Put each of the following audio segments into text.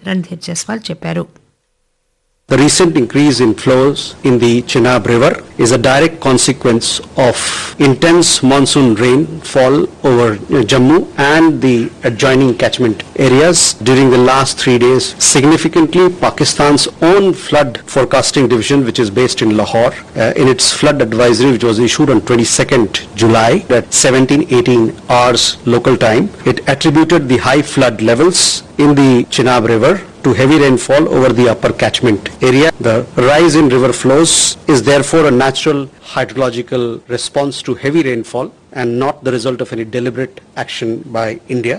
రణ్ధీర్ జైస్వాల్ చెప్పారు The recent increase in flows in the Chenab River is a direct consequence of intense monsoon rainfall over uh, Jammu and the adjoining catchment areas during the last three days. Significantly, Pakistan's own flood forecasting division, which is based in Lahore, uh, in its flood advisory, which was issued on 22nd July at 17:18 hours local time, it attributed the high flood levels in the Chenab River to heavy rainfall over the upper catchment area. The rise in river flows is therefore a natural hydrological response to heavy rainfall and not the result of any deliberate action by India.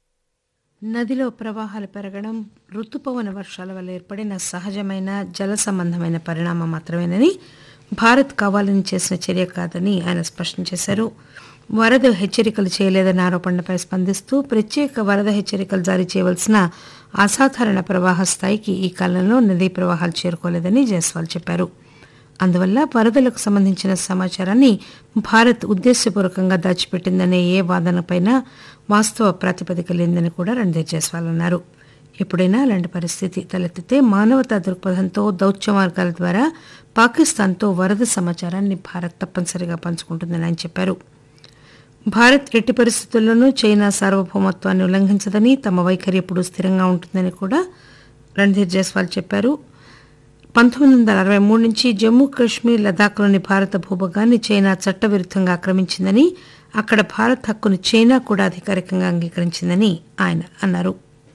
నదిలో ప్రవాహాలు పెరగడం రుతుపవన వర్షాల వల్ల ఏర్పడిన సహజమైన జల సంబంధమైన పరిణామం మాత్రమేనని భారత్ కావాలని చేసిన చర్య కాదని ఆయన స్పష్టం చేశారు వరద హెచ్చరికలు చేయలేదన్న ఆరోపణలపై స్పందిస్తూ ప్రత్యేక వరద హెచ్చరికలు జారీ చేయవలసిన అసాధారణ ప్రవాహ స్థాయికి ఈ కాలంలో నదీ ప్రవాహాలు చేరుకోలేదని జైస్వాల్ చెప్పారు అందువల్ల వరదలకు సంబంధించిన సమాచారాన్ని భారత్ ఉద్దేశపూర్వకంగా దాచిపెట్టిందనే ఏ వాదనపైన వాస్తవ ప్రాతిపదిక లేదని కూడా రణ్ధీర్ జైస్వాల్ అన్నారు ఎప్పుడైనా అలాంటి పరిస్థితి తలెత్తితే మానవతా దృక్పథంతో దౌత్య మార్గాల ద్వారా పాకిస్తాన్తో వరద సమాచారాన్ని భారత్ తప్పనిసరిగా పంచుకుంటుందని ఆయన చెప్పారు భారత్ ఎట్టి పరిస్థితుల్లోనూ చైనా సార్వభౌమత్వాన్ని ఉల్లంఘించదని తమ వైఖరి ఎప్పుడూ స్థిరంగా ఉంటుందని కూడా రణ్ధీర్ జైస్వాల్ చెప్పారు పంతొమ్మిది వందల అరవై మూడు నుంచి జమ్మూ కాశ్మీర్ లదాఖ్లోని భారత భూభాగాన్ని చైనా చట్టవిరుద్ధంగా ఆక్రమించిందని అక్కడ భారత్ హక్కును చైనా కూడా అధికారికంగా అంగీకరించిందని ఆయన అన్నారు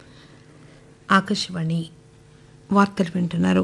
ఆకాశవాణి వార్తలు వింటున్నారు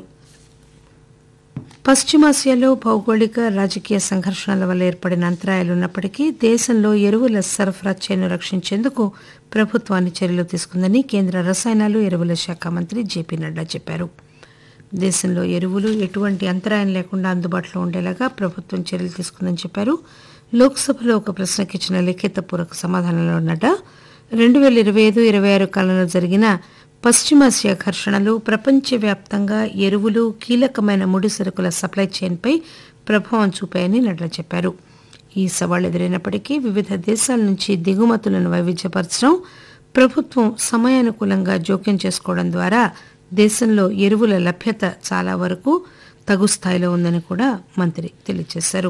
పశ్చిమాసియాలో భౌగోళిక రాజకీయ సంఘర్షణల వల్ల ఏర్పడిన అంతరాయాలు ఉన్నప్పటికీ దేశంలో ఎరువుల సరఫరా చైను రక్షించేందుకు ప్రభుత్వాన్ని చర్యలు తీసుకుందని కేంద్ర రసాయనాలు ఎరువుల శాఖ మంత్రి జేపీ నడ్డా చెప్పారు దేశంలో ఎరువులు ఎటువంటి అంతరాయం లేకుండా అందుబాటులో ఉండేలాగా ప్రభుత్వం చర్యలు తీసుకుందని చెప్పారు లోక్సభలో ఒక ప్రశ్నకి ఇచ్చిన లిఖితపూర్వక సమాధానంలో నడ్డా రెండు వేల ఇరవై ఐదు ఇరవై ఆరు కాలంలో జరిగిన పశ్చిమాసియా ఘర్షణలు ప్రపంచవ్యాప్తంగా ఎరువులు కీలకమైన ముడి సరుకుల సప్లై చైన్పై ప్రభావం చూపాయని నడ్డా చెప్పారు ఈ సవాళ్లు ఎదురైనప్పటికీ వివిధ దేశాల నుంచి దిగుమతులను వైవిధ్యపరచడం ప్రభుత్వం సమయానుకూలంగా జోక్యం చేసుకోవడం ద్వారా దేశంలో ఎరువుల లభ్యత చాలా వరకు తగు స్థాయిలో ఉందని కూడా మంత్రి తెలియజేశారు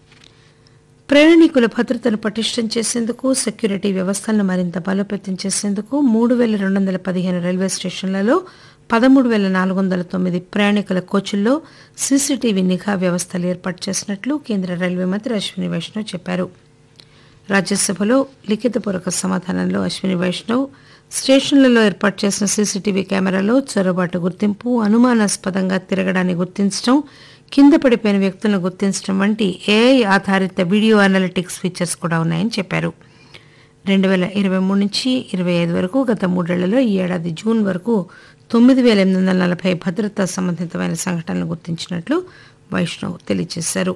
ప్రయాణికుల భద్రతను పటిష్టం చేసేందుకు సెక్యూరిటీ వ్యవస్థలను మరింత బలోపేతం చేసేందుకు మూడు వేల రెండు వందల పదిహేను రైల్వే స్టేషన్లలో పదమూడు వేల నాలుగు వందల తొమ్మిది ప్రయాణికుల కోచుల్లో సీసీటీవీ నిఘా వ్యవస్థలు ఏర్పాటు చేసినట్లు కేంద్ర రైల్వే మంత్రి అశ్విని వైష్ణవ్ చెప్పారు రాజ్యసభలో లిఖితపూర్వక సమాధానంలో అశ్విని వైష్ణవ్ స్టేషన్లలో ఏర్పాటు చేసిన సీసీటీవీ కెమెరాలో చొరబాటు గుర్తింపు అనుమానాస్పదంగా తిరగడాన్ని గుర్తించడం కింద పడిపోయిన వ్యక్తులను గుర్తించడం వంటి ఏఐ ఆధారిత వీడియో అనలిటిక్స్ ఫీచర్స్ కూడా ఉన్నాయని చెప్పారు రెండు వేల ఇరవై మూడు నుంచి ఇరవై ఐదు వరకు గత మూడేళ్లలో ఈ ఏడాది జూన్ వరకు తొమ్మిది వేల ఎనిమిది వందల నలభై భద్రతా సంబంధితమైన సంఘటనలు గుర్తించినట్లు వైష్ణవ్ తెలియజేశారు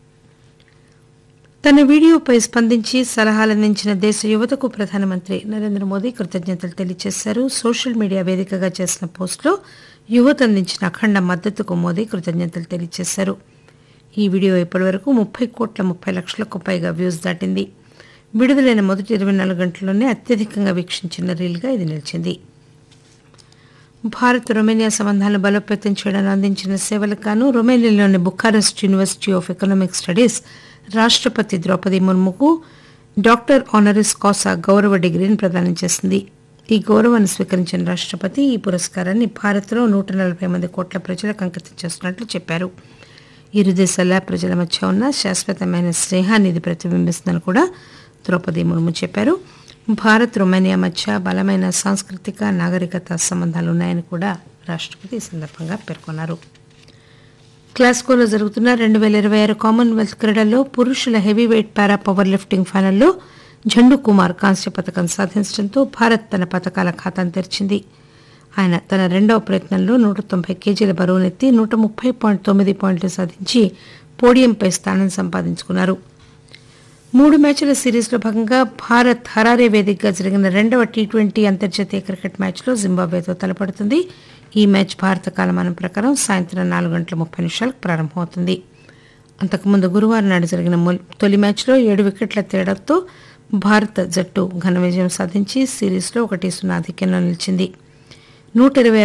తన వీడియోపై స్పందించి సలహాలందించిన దేశ యువతకు ప్రధానమంత్రి నరేంద్ర మోదీ కృతజ్ఞతలు తెలియజేశారు సోషల్ మీడియా వేదికగా చేసిన పోస్టులో యువత అందించిన అఖండ మద్దతుకు మోదీ కృతజ్ఞతలు తెలియజేశారు ఈ వీడియో ఇప్పటివరకు ముప్పై కోట్ల ముప్పై లక్షలకు పైగా వ్యూస్ దాటింది విడుదలైన మొదటి ఇరవై నాలుగు గంటల్లోనే అత్యధికంగా వీక్షించిన రీల్గా ఇది నిలిచింది భారత్ రొమేనియా సంబంధాలను బలోపేతం చేయడానికి అందించిన సేవలకు గాను రొమేనియాలోని Bucharest university of economic studies రాష్ట్రపతి ద్రౌపది ముర్ముకు డాక్టర్ ఆనరిస్ కాసా గౌరవ డిగ్రీని ప్రదానం చేసింది ఈ గౌరవాన్ని స్వీకరించిన రాష్ట్రపతి ఈ పురస్కారాన్ని భారత్లో నూట నలభై మంది కోట్ల ప్రజలకు అంకితం చేస్తున్నట్లు చెప్పారు ఇరు దేశాల ప్రజల మధ్య ఉన్న శాశ్వతమైన స్నేహాన్ని ఇది ప్రతిబింబిస్తుందని కూడా ద్రౌపది ముర్ము చెప్పారు భారత్ రొమేనియా మధ్య బలమైన సాంస్కృతిక నాగరికత సంబంధాలు ఉన్నాయని కూడా రాష్ట్రపతి ఈ సందర్భంగా పేర్కొన్నారు గ్లాస్గోలో జరుగుతున్న రెండు వేల ఇరవై ఆరు కామన్వెల్త్ క్రీడల్లో పురుషుల heavy weight para power lifting ఫైనల్లో జండు కుమార్ కాంస్య పథకం సాధించడంతో భారత్ తన పథకాల ఖాతాను తెరిచింది ఆయన తన రెండవ ప్రయత్నంలో నూట తొంభై కేజీల బరువునెత్తి నూట ముప్పై పాయింట్ తొమ్మిది పాయింట్లు సాధించి పోడియంపై స్థానం సంపాదించుకున్నారు మూడు మ్యాచ్ల సిరీస్లో భాగంగా భారత్ హరారే వేదికగా జరిగిన రెండవ టీ ట్వంటీ అంతర్జాతీయ క్రికెట్ మ్యాచ్లో జింబాబ్వేతో తలపడుతుంది ఈ మ్యాచ్ భారత కాలమానం ప్రకారం సాయంత్రం నాలుగు గంటల ముప్పై నిమిషాలకు ప్రారంభమవుతుంది అంతకుముందు గురువారం నాడు జరిగిన మొల్- తొలి మ్యాచ్లో ఏడు వికెట్ల తేడాతో భారత జట్టు ఘన విజయం సాధించి సిరీస్లో ఒకటి సున్నా ఆధిక్యంలో నిలిచింది నూట ఇరవై